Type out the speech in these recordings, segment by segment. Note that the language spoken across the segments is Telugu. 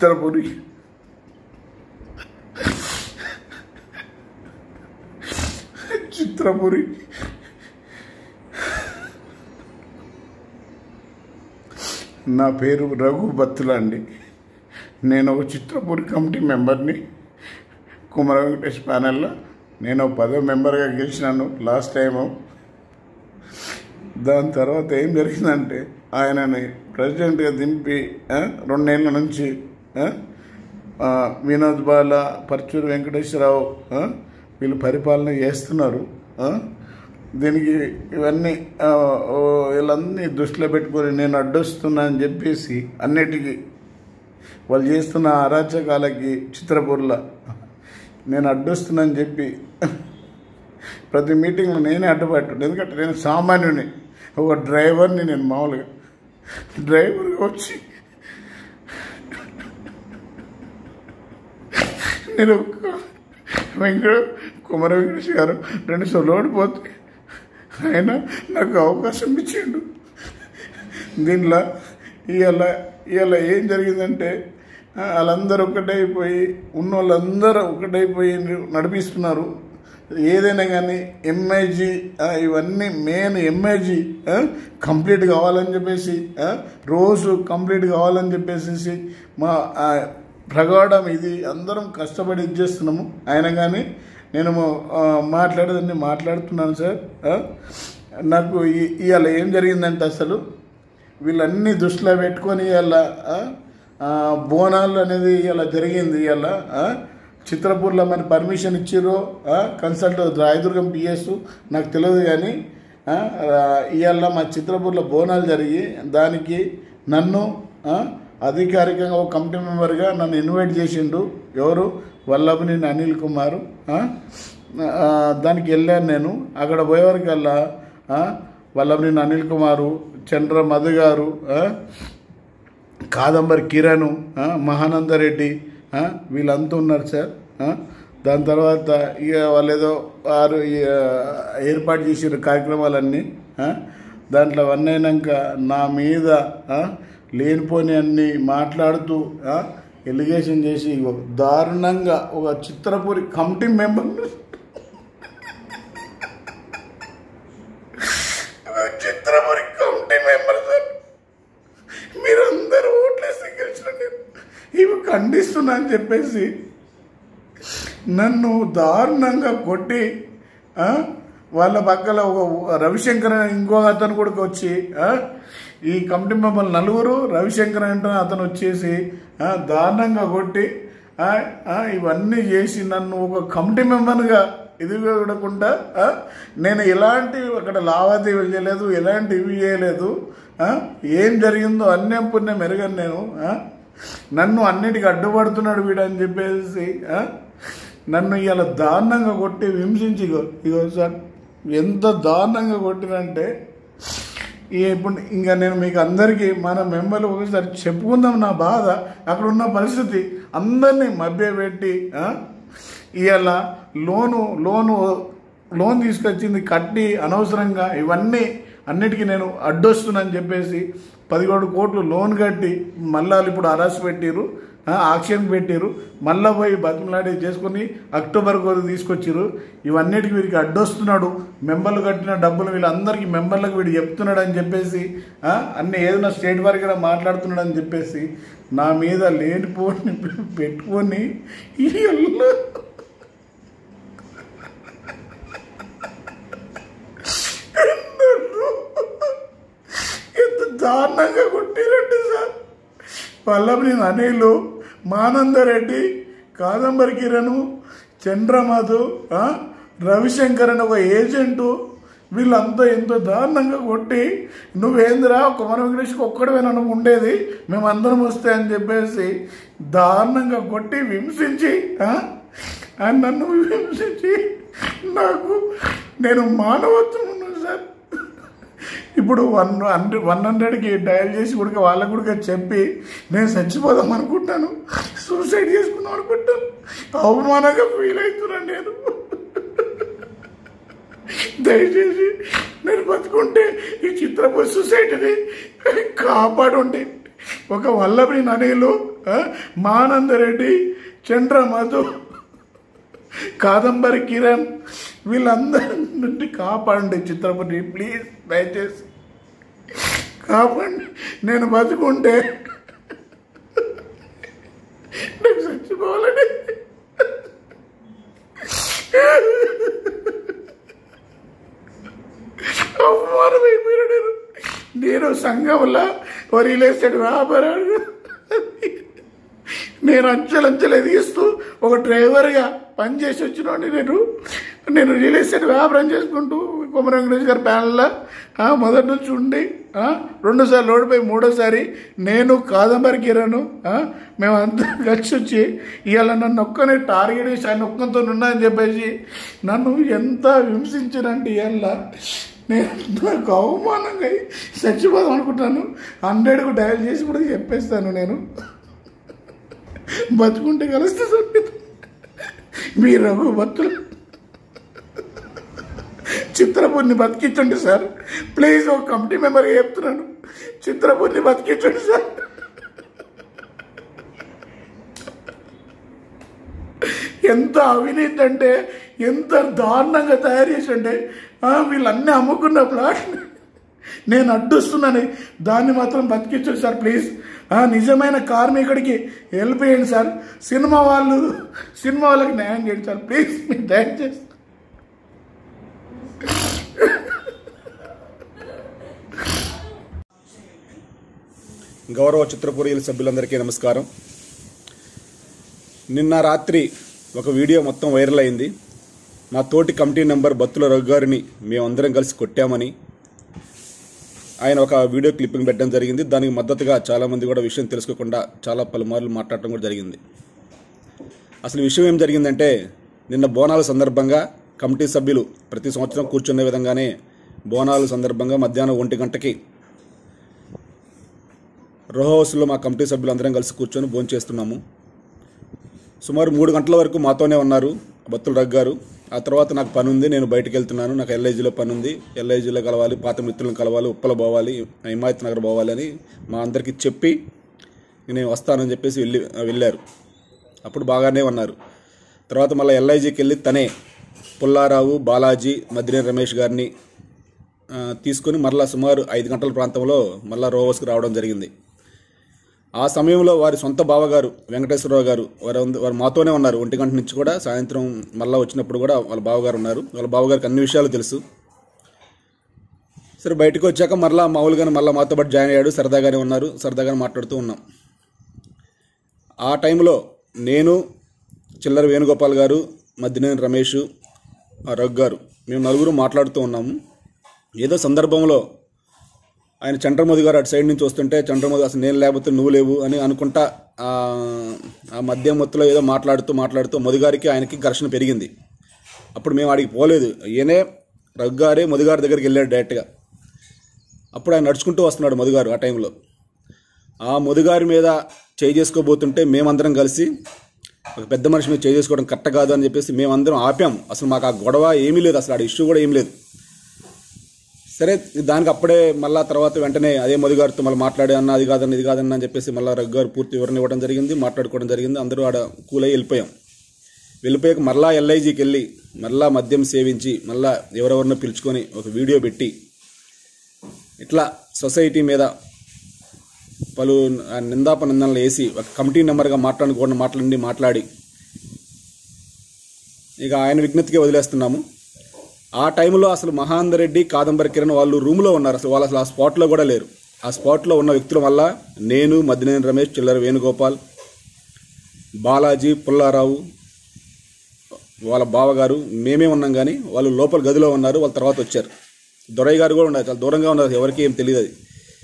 చిత్రపురి చిత్రపురి నా పేరు రఘు బత్తుల అండి నేను ఒక చిత్రపూరి కమిటీ మెంబర్ని కుమర వెంకటేష్ ప్యానెల్లో నేను పదో మెంబర్గా గెలిచినాను లాస్ట్ టైము దాని తర్వాత ఏం జరిగిందంటే ఆయనని ప్రెసిడెంట్గా దింపి ఆ, రెండేళ్ల నుంచి ఆ, ఆ, వినోద్ బాల పర్చూరు వెంకటేశ్వరరావు ఆ, వీళ్ళు పరిపాలన చేస్తున్నారు ఆ, దీనికి ఇవన్నీ ఆ, ఓ, వీళ్ళన్నీ దృష్టిలో పెట్టుకొని నేను అడ్డొస్తున్నా అని చెప్పేసి అన్నిటికీ వాళ్ళు చేస్తున్న అరాచకాలకి చిత్రపూర్ల నేను అడ్డొస్తున్నా అని చెప్పి ప్రతి మీటింగ్లో నేనే అడ్డుపట్టు ఎందుకంటే నేను సామాన్యుని ఒక డ్రైవర్ని నేను మామూలుగా డ్రైవర్గా వచ్చి నేను ఒక వెంకట కుమార వెంకటేష్ గారు రెండు సార్లు ఓడిపోతే ఆయన నాకు అవకాశం ఇచ్చిండు దీనిలో ఇవాళ ఇవాళ ఏం జరిగిందంటే ఆ, వాళ్ళందరూ ఒకటైపోయి ఉన్న వాళ్ళందరూ ఒకటైపోయి నడిపిస్తున్నారు ఏదైనా కానీ ఎంఐజీ ఇవన్నీ మెయిన్ ఎంఐజీ కంప్లీట్ కావాలని చెప్పేసి ఆ, రోజు కంప్లీట్ కావాలని చెప్పేసి మా ఆ, ప్రగాఢం ఇది అందరం కష్టపడి ఇది చేస్తున్నాము అయినా కానీ నేను ఆ, మాట్లాడేదాన్ని మాట్లాడుతున్నాను సార్ ఆ, నాకు ఈ- ఇవాళ ఏం జరిగిందంటే అసలు వీళ్ళన్నీ దృష్టిలో పెట్టుకొని ఇవాళ బోనాలు అనేది ఇలా జరిగింది ఇవాళ చిత్రపూర్లో మరి పర్మిషన్ ఇచ్చిర్రో కన్సల్ట్ రాయదుర్గం పిఎస్ నాకు తెలియదు కానీ ఆ, ఆ, ఇవాళ మా చిత్రపూర్లో బోనాలు జరిగి దానికి నన్ను ఆ, అధికారికంగా ఒక కమిటీ మెంబర్గా నన్ను ఇన్వైట్ చేసిండు ఎవరు వల్లభనేని అనిల్ కుమార్ ఆ, ఆ, దానికి వెళ్ళాను నేను అక్కడ పోయేవరకల్లా ఆ, వల్లభనేని అనిల్ కుమారు చంద్ర మధు గారు ఆ, కాదంబరి కిరణ్ ఆ, మహానందరెడ్డి ఆ, వీళ్ళంతా ఉన్నారు సార్ ఆ, దాని తర్వాత ఇక వాళ్ళు ఏదో వారు ఇక ఏర్పాటు చేసిన కార్యక్రమాలన్నీ ఆ, దాంట్లో అవన్నీ అయినాక నా మీద ఆ, లేనిపోని అన్ని మాట్లాడుతూ ఆ, ఎలిగేషన్ చేసి ఇగో దారుణంగా ఒక Chitrapuri committee member Chitrapuri committee member sir మీరందరూ ఓట్లేసి గెలిచిన నేను ఇవి ఖండిస్తున్నా అని చెప్పేసి నన్ను దారుణంగా కొట్టి ఆ, వాళ్ళ పక్కల ఒక రవిశంకర్ అనే ఇంకో అతను కూడా వచ్చి ఆ, ఈ కమిటీ మెంబర్ నలుగురు రవిశంకర్ అంటే అతను వచ్చేసి ఆ, దారుణంగా కొట్టి ఆ, ఆ, ఇవన్నీ చేసి నన్ను ఒక కమిటీ మెంబర్గా ఇది చూడకుండా ఆ, నేను ఎలాంటి అక్కడ లావాదేవీలు చేయలేదు ఎలాంటి ఇవి చేయలేదు ఆ, ఏం జరిగిందో అన్యం పుణ్యం ఎరగను నేను ఆ, నన్ను అన్నిటికీ అడ్డుపడుతున్నాడు వీడు అని చెప్పేసి ఆ, నన్ను ఇలా దారుణంగా కొట్టి హింసించి ఇగో ఇగో సార్ ఎంత దారుణంగా కొట్టినంటే ఈ ఇప్పుడు ఇంకా నేను మీకు అందరికీ మన మెంబర్లు ఒకసారి చెప్పుకుందాం నా బాధ అక్కడ ఉన్న పరిస్థితి అందరినీ మభ్యపెట్టి ఆ, ఇవాళ లోను లోను లోన్ తీసుకొచ్చింది కట్టి అనవసరంగా ఇవన్నీ అన్నిటికీ నేను అడ్డొస్తున్నానని చెప్పేసి పదిహేడు కోట్లు లోన్ కట్టి మళ్ళీ వాళ్ళు ఇప్పుడు అరెస్ట్ పెట్టిరు ఆక్షన్ పెట్టిరు మళ్ళీ పోయి బతిమలాడి చేసుకుని అక్టోబర్ వరకు తీసుకొచ్చిరు ఇవన్నిటికి వీరికి అడ్డొస్తున్నాడు మెంబర్లు కట్టిన డబ్బులు వీళ్ళందరికీ మెంబర్లకు వీడు చెప్తున్నాడు అని చెప్పేసి ఆ, అన్ని ఏదైనా స్టేట్ వరకు కూడా మాట్లాడుతున్నాడు అని చెప్పేసి నా మీద లేనిపోని పెట్టుకొని ఈ ఎంత దారుణంగా కొట్టిరండి సార్ వల్లభని అనిలు మానందరెడ్డి కాదంబరి కిరణ్ చంద్రమధు ఆ, రవిశంకర్ అని ఒక ఏజెంటు వీళ్ళంతా ఎంతో దారుణంగా కొట్టి నువ్వేందిరా కుమార వెంకటేష్కి ఒక్కడమే నన్ను ఉండేది మేమందరం వస్తే అని చెప్పేసి దారుణంగా కొట్టి హింసించి ఆ, ఆయన నన్ను హింసించి నాకు నేను మానవత్వం ఉన్నాను సార్ ఇప్పుడు వన్ హండ్రెడ్ వన్ హండ్రెడ్కి డయల్ చేసి కూడా వాళ్ళకు కూడా చెప్పి నేను చచ్చిపోదాం అనుకుంటాను సూసైడ్ చేసుకుందాం అనుకుంటాను అవమానంగా ఫీల్ అవుతున్నాను నేను దయచేసి నేను బతుకుంటే ఈ చిత్రపూర్ సొసైటీని కాపాడండి ఒక వల్లభి ననీలు ఆ, మానందరెడ్డి చంద్ర మధు కాదంబరి కిరణ్ వీళ్ళందరి నుండి కాపాడండి చిత్రపతి ప్లీజ్ దయచేసి కాపాడండి నేను బతుకుంటే నేను చచ్చిపోవాలని అవమానమైపోయిన నేను నేను సంఘంలో ఓ రియల్ ఎస్టేట్ వ్యాపారాలు నేను అంచెలంచెలు ఎదిగిస్తూ ఒక డ్రైవర్గా పనిచేసి వచ్చినోడిని నేను నేను రియల్ ఎస్టేట్ వ్యాపారం చేసుకుంటూ కొమర వెంకటేష్ గారి ప్యానల్లో ఆ, మొదటి నుంచి ఉండి ఆ, రెండోసారి లోడిపోయి మూడోసారి నేను కాదంబరి కిరణ్ ఆ, మేమంతా కలిసి వచ్చి ఇవాళ నన్ను ఒక్కనే టార్గెట్ చేసి ఆయన ఒక్కతో ఉన్నా అని చెప్పేసి నన్ను ఎంత హింసించారంటే ఇవాళ నేను నాకు అవమానంగా అయి చచ్చిపోదాం అనుకుంటాను హండ్రెడ్కు డయల్ చేసి కూడా చెప్పేస్తాను నేను బతుకుంటే కలిస్తే సార్ మీ రఘు భక్తులు చిత్రపూర్ని బతికించండి సార్ ప్లీజ్ ఒక కమిటీ మెంబర్గా చెప్తున్నాను చిత్రపూర్ని బతికించండి సార్ ఎంత అవినీతి అంటే ఎంత దారుణంగా తయారు చేసి అంటే ఆ, వీళ్ళన్నీ అమ్ముకున్న ప్లాట్ నేను అడ్డుస్తున్నాను దాన్ని మాత్రం బతికించండి సార్ ప్లీజ్ ఆ, నిజమైన కార్మికుడికి హెల్ప్ చేయండి సార్ సినిమా వాళ్ళు సినిమా వాళ్ళకి న్యాయం చేయండి సార్ ప్లీజ్ మీరు దయచేసి గౌరవ చిత్రపురీల సభ్యులందరికీ నమస్కారం నిన్న రాత్రి ఒక వీడియో మొత్తం వైరల్ అయింది మా తోటి కమిటీ నెంబర్ బత్తుల రఘు గారిని మేమందరం కలిసి కొట్టామని ఆయన ఒక వీడియో క్లిప్పింగ్ పెట్టడం జరిగింది దానికి మద్దతుగా చాలామంది కూడా విషయం తెలుసుకోకుండా చాలా పలుమార్లు మాట్లాడటం కూడా జరిగింది అసలు విషయం ఏం జరిగిందంటే నిన్న బోనాల సందర్భంగా కమిటీ సభ్యులు ప్రతి సంవత్సరం కూర్చునే విధంగానే బోనాల సందర్భంగా మధ్యాహ్నం ఒంటి గంటకి రో హౌస్లో మా కమిటీ సభ్యులు అందరం కలిసి కూర్చొని భోంచేస్తున్నాము సుమారు మూడు గంటల వరకు మాతోనే ఉన్నారు బత్తుల రగ్ గారు ఆ తర్వాత నాకు పని ఉంది నేను బయటకు వెళ్తున్నాను నాకు ఎల్ఐజీలో పని ఉంది ఎల్ఐజీలో కలవాలి పాత మిత్రులను కలవాలి ఉప్పల పోవాలి హిమాయత్ నగర్ పోవాలి అని మా అందరికీ చెప్పి నేను వస్తానని చెప్పేసి వెళ్ళి వెళ్ళారు అప్పుడు బాగానే ఉన్నారు తర్వాత మళ్ళీ ఎల్ఐజీకి వెళ్ళి తనే పుల్లారావు బాలాజీ మద్దినేని రమేష్ గారిని ఆ, తీసుకొని మరలా సుమారు ఐదు గంటల ప్రాంతంలో మళ్ళా రోవర్స్కి రావడం జరిగింది ఆ సమయంలో వారి సొంత బావగారు వెంకటేశ్వరరావు గారు వారు ఉంది- వారు మాతోనే ఉన్నారు ఒంటి గంట నుంచి కూడా సాయంత్రం మళ్ళా వచ్చినప్పుడు కూడా వాళ్ళ బావగారు ఉన్నారు వాళ్ళ బావగారికి అన్ని విషయాలు తెలుసు సరే బయటకు వచ్చాక మరలా మామూలుగానే మళ్ళీ మాతో పాటు జాయిన్ అయ్యాడు సరదాగానే ఉన్నారు సరదాగానే మాట్లాడుతూ ఉన్నాం ఆ టైంలో నేను చిల్లర వేణుగోపాల్ గారు మద్దినేని రమేష్ ఆ రఘు గారు మేము నలుగురు మాట్లాడుతూ ఉన్నాము ఏదో సందర్భంలో ఆయన చంద్రమోది గారు అటు సైడ్ నుంచి వస్తుంటే చంద్రమోది అసలు నేను లేకపోతే నువ్వు లేవు అని అనుకుంటా ఆ ఆ మధ్య మొత్తులో ఏదో మాట్లాడుతూ మాట్లాడుతూ మధు గారికి ఆయనకి ఘర్షణ పెరిగింది అప్పుడు మేము ఆడికి పోలేదు ఈయనే రఘు గారే మధు గారి దగ్గరికి వెళ్ళాడు డైరెక్ట్గా అప్పుడు ఆయన నడుచుకుంటూ వస్తున్నాడు మధుగారు ఆ టైంలో ఆ మధుగారి మీద చేయి చేసుకోబోతుంటే మేమందరం కలిసి ఒక పెద్ద మనిషి మీద చేయి చేసుకోవడం కరెక్ట్ కాదు అని చెప్పేసి మేమందరం ఆపాం అసలు మాకు ఆ గొడవ ఏమీ లేదు అసలు ఆ ఇష్యూ కూడా ఏం లేదు సరే దానికి అప్పుడే మళ్ళా తర్వాత వెంటనే అదే మధుగారితో మళ్ళీ మాట్లాడే అన్న అది కాదన్న ఇది కాదన్న అని చెప్పేసి మళ్ళీ రఘు గారు పూర్తి వివరణ ఇవ్వడం జరిగింది మాట్లాడుకోవడం జరిగింది అందరూ ఆడ కూలై వెళ్ళిపోయాం వెళ్ళిపోయాక మళ్ళా ఎల్ఐజికి వెళ్ళి మళ్ళా మద్యం సేవించి మళ్ళా ఎవరెవరినో పిలుచుకొని ఒక వీడియో పెట్టి ఇట్లా సొసైటీ మీద పలు నిందాపనిందనలు వేసి ఒక కమిటీ నెంబర్గా మాట్లాడుకోవడం మాట్లాడి మాట్లాడి ఇక ఆయన విజ్ఞప్తికి వదిలేస్తున్నాము ఆ టైంలో అసలు మహాందర్ రెడ్డి కాదంబరి కిరణ్ వాళ్ళు రూమ్లో ఉన్నారు అసలు వాళ్ళు అసలు ఆ స్పాట్లో కూడా లేరు ఆ స్పాట్లో ఉన్న వ్యక్తుల వల్ల నేను మద్దినేని రమేష్ చిల్లర వేణుగోపాల్ బాలాజీ పుల్లారావు వాళ్ళ బావగారు మేమే ఉన్నాం కానీ వాళ్ళు లోపల గదిలో ఉన్నారు వాళ్ళ తర్వాత వచ్చారు దొరయ్య గారు కూడా ఉన్నారు చాలా దూరంగా ఉన్నారు ఎవరికి ఏం తెలియదు అది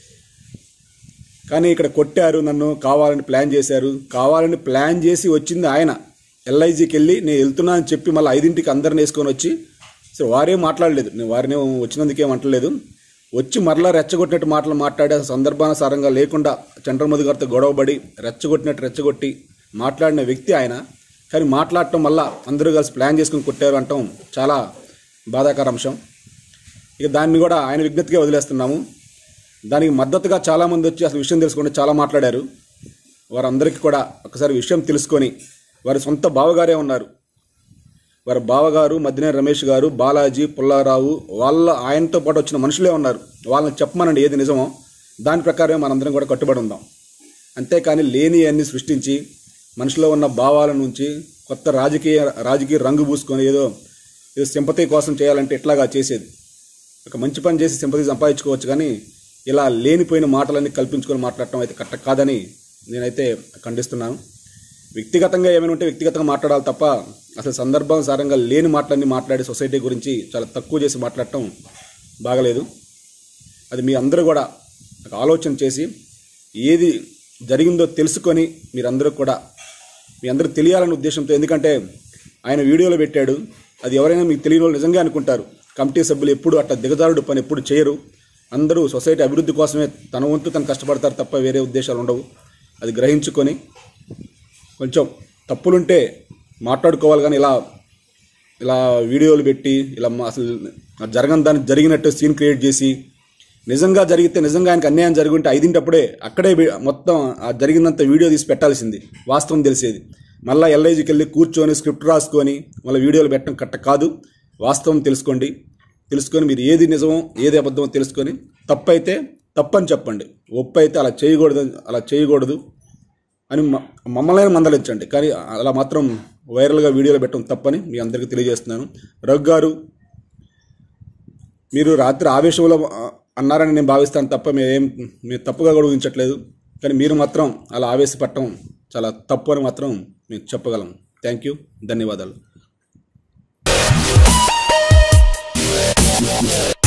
కానీ ఇక్కడ కొట్టారు నన్ను కావాలని ప్లాన్ చేశారు కావాలని ప్లాన్ చేసి వచ్చింది ఆయన ఎల్ఐజీకి వెళ్ళి నేను వెళ్తున్నా అని చెప్పి మళ్ళీ ఐదింటికి అందరిని వేసుకొని వచ్చి సరే వారేం మాట్లాడలేదు నేను వారిని వచ్చినందుకేం అంటలేదు వచ్చి మరలా రెచ్చగొట్టినట్టు మాటలు మాట్లాడే సందర్భానుసారంగా లేకుండా చంద్రమోది గారితో గొడవబడి రెచ్చగొట్టినట్టు రెచ్చగొట్టి మాట్లాడిన వ్యక్తి ఆయన కానీ మాట్లాడటం వల్ల అందరూ కలిసి ప్లాన్ చేసుకుని కొట్టారు అంటాం చాలా బాధాకర అంశం ఇక దాన్ని కూడా ఆయన విజ్ఞప్తిగా వదిలేస్తున్నాము దానికి మద్దతుగా చాలామంది వచ్చి అసలు విషయం తెలుసుకొని చాలా మాట్లాడారు వారందరికీ కూడా ఒకసారి విషయం తెలుసుకొని వారి సొంత బావగారే ఉన్నారు వారి బావగారు మద్దినే రమేష్ గారు బాలాజీ పుల్లారావు వాళ్ళ ఆయనతో పాటు వచ్చిన మనుషులే ఉన్నారు వాళ్ళని చెప్పమనండి ఏది నిజమో దాని ప్రకారమే మనందరం కూడా కట్టుబడి ఉందాం అంతేకాని లేని అన్ని సృష్టించి మనిషిలో ఉన్న భావాల నుంచి కొత్త రాజకీయ రాజకీయ రంగు పూసుకొని ఏదో ఏదో సింపతి కోసం చేయాలంటే ఎట్లాగా చేసేది ఒక మంచి పని చేసి సింపతి సంపాదించుకోవచ్చు కానీ ఇలా లేనిపోయిన మాటలన్నీ కల్పించుకొని మాట్లాడటం అయితే కరెక్ట్ కాదని నేనైతే ఖండిస్తున్నాను వ్యక్తిగతంగా ఏమైనా ఉంటే వ్యక్తిగతంగా మాట్లాడాలి తప్ప అసలు సందర్భానుసారంగా లేని మాటలన్నీ మాట్లాడి సొసైటీ గురించి చాలా తక్కువ చేసి మాట్లాడటం బాగలేదు అది మీ అందరూ కూడా ఒక ఆలోచన చేసి ఏది జరిగిందో తెలుసుకొని మీరందరూ కూడా మీ అందరూ తెలియాలనే ఉద్దేశంతో ఎందుకంటే ఆయన వీడియోలో పెట్టాడు అది ఎవరైనా మీకు తెలియని వాళ్ళు నిజంగా అనుకుంటారు కమిటీ సభ్యులు ఎప్పుడు అట్లా దిగజారుడు పని ఎప్పుడు చేయరు అందరూ సొసైటీ అభివృద్ధి కోసమే తన వంతు తను కష్టపడతారు తప్ప వేరే ఉద్దేశాలు ఉండవు అది గ్రహించుకొని కొంచెం తప్పులుంటే మాట్లాడుకోవాలి కానీ ఇలా ఇలా వీడియోలు పెట్టి ఇలా మా- అసలు జరగని దానికి జరిగినట్టు సీన్ క్రియేట్ చేసి నిజంగా జరిగితే నిజంగా ఆయనకు అన్యాయం జరుగుంటే ఐదింటప్పుడే అక్కడే వి- మొత్తం ఆ జరిగినంత వీడియో తీసి పెట్టాల్సింది వాస్తవం తెలిసేది మళ్ళీ ఎల్ఐజికి వెళ్ళి కూర్చొని స్క్రిప్ట్ రాసుకొని మళ్ళీ వీడియోలు పెట్టడం కట్ట కాదు వాస్తవం తెలుసుకోండి తెలుసుకొని మీరు ఏది నిజమో ఏది అబద్ధమో తెలుసుకొని తప్పైతే తప్పని చెప్పండి ఒప్పు అయితే అలా చేయకూడదు అలా చేయకూడదు అని మ- మమ్మల్ని మందలించండి కానీ అలా మాత్రం వైరల్గా వీడియోలు పెట్టడం తప్పని మీ అందరికీ తెలియజేస్తున్నాను రఘు గారు మీరు రాత్రి ఆవేశంలో ఆ, అన్నారని నేను భావిస్తాను తప్ప మేమేం మేము తప్పుగా కూడా ఊహించట్లేదు కానీ మీరు మాత్రం అలా ఆవేశపడటం చాలా తప్పు అని మాత్రం మేము చెప్పగలం థ్యాంక్ యూ ధన్యవాదాలు